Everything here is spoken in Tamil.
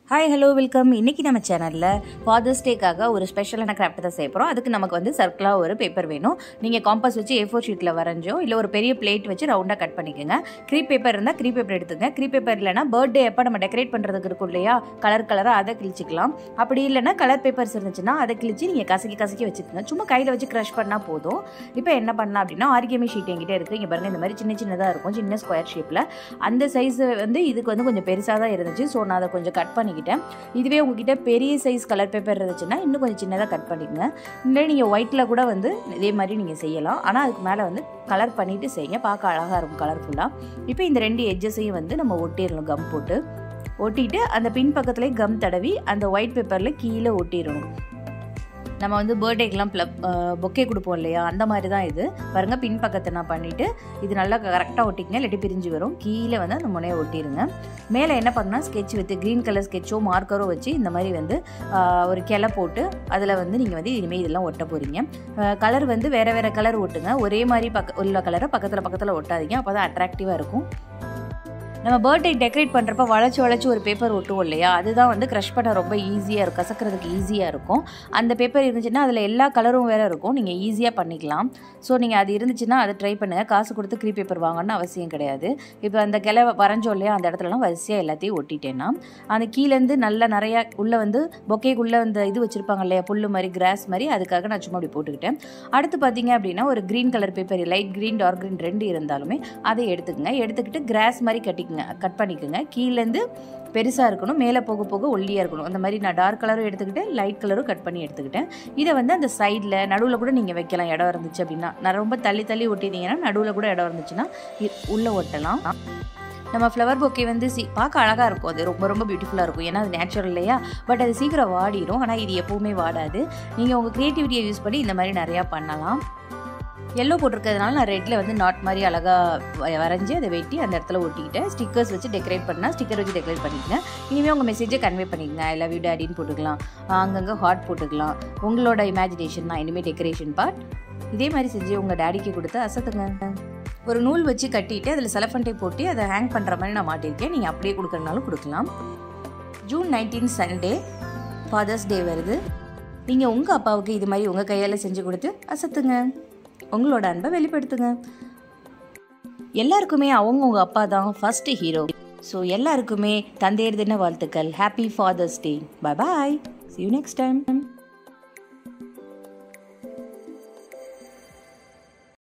ஹாய் ஹலோ வெல்கம் இன்னைக்கு நம்ம சேனலில் ஃபாதர்ஸ் டேக்காக ஒரு ஸ்பெஷலான கிராஃப்ட் தான் செய்ய போகிறோம் அதுக்கு நமக்கு வந்து சர்க்கிளாக ஒரு பேப்பர் வேணும் நீங்கள் காம்பஸ் வச்சு ஏ ஃபோர் ஷீட்டில் வரைஞ்சோ இல்லை ஒரு பெரிய பிளேட் வச்சு ரவுண்டாக கட் பண்ணிக்கோங்க க்ரீப் பேப்பர் இருந்தால் க்ரீப் பேப்பர் எடுத்துங்க க்ரீப் பேப்பர் இல்லைனா பர்த்டே எப்போ நம்ம டெக்கரேட் பண்ணுறதுக்கு இருக்கும் இல்லையா கலர் கலராக அதை கிழிச்சிக்கலாம் அப்படி இல்லைனா கலர் பேப்பர்ஸ் இருந்துச்சுன்னா அதை கிழிச்சு நீங்கள் கசக்கி கசக்கி வச்சுக்கோங்க சும்மா கையில் வச்சு க்ரஷ் பண்ணால் போதும் இப்போ என்ன பண்ணலாம் அப்படின்னா ஆர்கேமி ஷீட் என்கிட்ட இருக்குது இங்கே பாருங்கள் இந்த மாதிரி சின்ன சின்னதாக இருக்கும் சின்ன ஸ்கொயர் ஷேப்பில் அந்த சைஸ் வந்து இதுக்கு வந்து கொஞ்சம் பெருசாக தான் இருந்துச்சு ஸோ நான் அதை கொஞ்சம் கட் பண்ணிக்கிட்டேன் இதுவே உங்ககிட்ட பெரிய சைஸ் கலர் பேப்பர் இருந்துச்சுன்னா இன்னும் கொஞ்சம் சின்னதாக கட் பண்ணிக்கங்க இல்லை நீங்கள் ஒயிட்டில் கூட வந்து இதே மாதிரி நீங்கள் செய்யலாம் ஆனால் அதுக்கு மேலே வந்து கலர் பண்ணிவிட்டு செய்யுங்க பார்க்க அழகாக இருக்கும் கலர்ஃபுல்லாக இப்போ இந்த ரெண்டு எட்ஜஸையும் வந்து நம்ம ஒட்டிடணும் கம் போட்டு ஒட்டிட்டு அந்த பின் பக்கத்துலேயே கம் தடவி அந்த ஒயிட் பேப்பரில் கீழே ஒட்டிடணும் நம்ம வந்து பர்த்டேக்கெலாம் ப்ளப் பொக்கே கொடுப்போம் இல்லையா அந்த மாதிரி தான் இது பாருங்கள் பின் பக்கத்தை நான் பண்ணிவிட்டு இது நல்லா கரெக்டாக ஒட்டிக்கங்க இல்லாட்டி பிரிஞ்சு வரும் கீழே வந்து அந்த முனையை ஒட்டிடுங்க மேலே என்ன பண்ணால் ஸ்கெட்ச் வித் க்ரீன் கலர் ஸ்கெட்சோ மார்க்கரோ வச்சு இந்த மாதிரி வந்து ஒரு கிளை போட்டு அதில் வந்து நீங்கள் வந்து இனிமேல் இதெல்லாம் ஒட்ட போகிறீங்க கலர் வந்து வேறு வேறு கலர் ஒட்டுங்க ஒரே மாதிரி பக்க உள்ள கலரை பக்கத்தில் பக்கத்தில் ஒட்டாதீங்க அப்போ தான் அட்ராக்டிவாக இருக்கும் நம்ம பர்த்டே டெக்கரேட் பண்ணுறப்ப வளைச்சி வளைச்சி ஒரு பேப்பர் ஒட்டுவோம் இல்லையா அதுதான் வந்து க்ரஷ் பண்ண ரொம்ப ஈஸியாக இருக்கும் கசக்கிறதுக்கு ஈஸியாக இருக்கும் அந்த பேப்பர் இருந்துச்சுன்னா அதில் எல்லா கலரும் வேறு இருக்கும் நீங்கள் ஈஸியாக பண்ணிக்கலாம் ஸோ நீங்கள் அது இருந்துச்சுன்னா அதை ட்ரை பண்ணுங்கள் காசு கொடுத்து க்ரீ பேப்பர் வாங்கணும்னு அவசியம் கிடையாது இப்போ அந்த கிளை வரைஞ்சோம் இல்லையா அந்த இடத்துலலாம் வரிசையாக எல்லாத்தையும் ஒட்டிட்டேன்னா அந்த கீழேருந்து நல்லா நிறையா உள்ளே வந்து பொக்கேக்குள்ளே அந்த இது வச்சுருப்பாங்க இல்லையா புல் மாதிரி கிராஸ் மாதிரி அதுக்காக நான் சும்மா அப்படி போட்டுக்கிட்டேன் அடுத்து பார்த்தீங்க அப்படின்னா ஒரு green colour paper light green dark green ரெண்டு இருந்தாலுமே அதை எடுத்துக்கங்க எடுத்துக்கிட்டு கிராஸ் மாதிரி கட்டிக்கங்க கட் பண்ணிக்கோங்க கீழேருந்து பெருசாக இருக்கணும் மேலே போக போக ஒல்லியாக இருக்கணும் அந்த மாதிரி நான் டார்க் கலரும் எடுத்துக்கிட்டேன் லைட் கலரும் கட் பண்ணி எடுத்துக்கிட்டேன் இதை வந்து அந்த சைடில் நடுவில் கூட நீங்கள் வைக்கலாம் இடம் இருந்துச்சு அப்படின்னா நான் ரொம்ப தள்ளி தள்ளி ஒட்டிட்டீங்கன்னா நடுவில் கூட இடம் இருந்துச்சுன்னா உள்ளே ஒட்டலாம் நம்ம ஃப்ளவர் பொக்கே வந்து சி பார்க்க அழகாக இருக்கும் அது ரொம்ப ரொம்ப பியூட்டிஃபுல்லாக இருக்கும் ஏன்னா அது நேச்சுரல் இல்லையா பட் அது சீக்கிரம் வாடிடும் ஆனால் இது எப்போவுமே வாடாது நீங்கள் உங்கள் க்ரியேட்டிவிட்டியை யூஸ் பண்ணி இந்த மாதிரி நிறையா பண்ணலாம் எல்லோ போட்டிருக்கிறதுனால நான் ரெட்டில் வந்து நாட் மாதிரி அழகாக வரைஞ்சி அதை வெட்டி அந்த இடத்துல ஒட்டிக்கிட்டேன் ஸ்டிக்கர்ஸ் வச்சு டெக்கரேட் பண்ணால் ஸ்டிக்கர் வச்சு டெக்கரேட் பண்ணிக்கங்க இனிமேல் உங்கள் மெசேஜை கன்வே பண்ணிக்கங்க ஐ லவ் யூ டேடின்னு போட்டுக்கலாம் அங்கங்கே ஹார்ட் போட்டுக்கலாம் உங்களோட இமேஜினேஷன் தான் இனிமேல் டெக்கரேஷன் பார்ட் இதே மாதிரி செஞ்சு உங்கள் டேடிக்கு கொடுத்து அசத்துங்க ஒரு நூல் வச்சு கட்டிட்டு அதில் செலஃபண்டை போட்டு அதை ஹேங் பண்ணுற மாதிரி நான் மாட்டியிருக்கேன் நீங்கள் அப்படியே கொடுக்குறனாலும் கொடுக்கலாம் June nineteen Sunday Father's Day வருது நீங்கள் உங்கள் அப்பாவுக்கு இது மாதிரி உங்கள் கையால் செஞ்சு கொடுத்து அசத்துங்க உங்களோட அன்பை வெளிப்படுத்துங்க எல்லாருக்குமே அவங்கவுங்க அப்பா தான் ஃபர்ஸ்ட் ஹீரோ ஸோ எல்லாருக்குமே தந்தையர் தின வாழ்த்துக்கள் happy Father's Day bye bye see you next time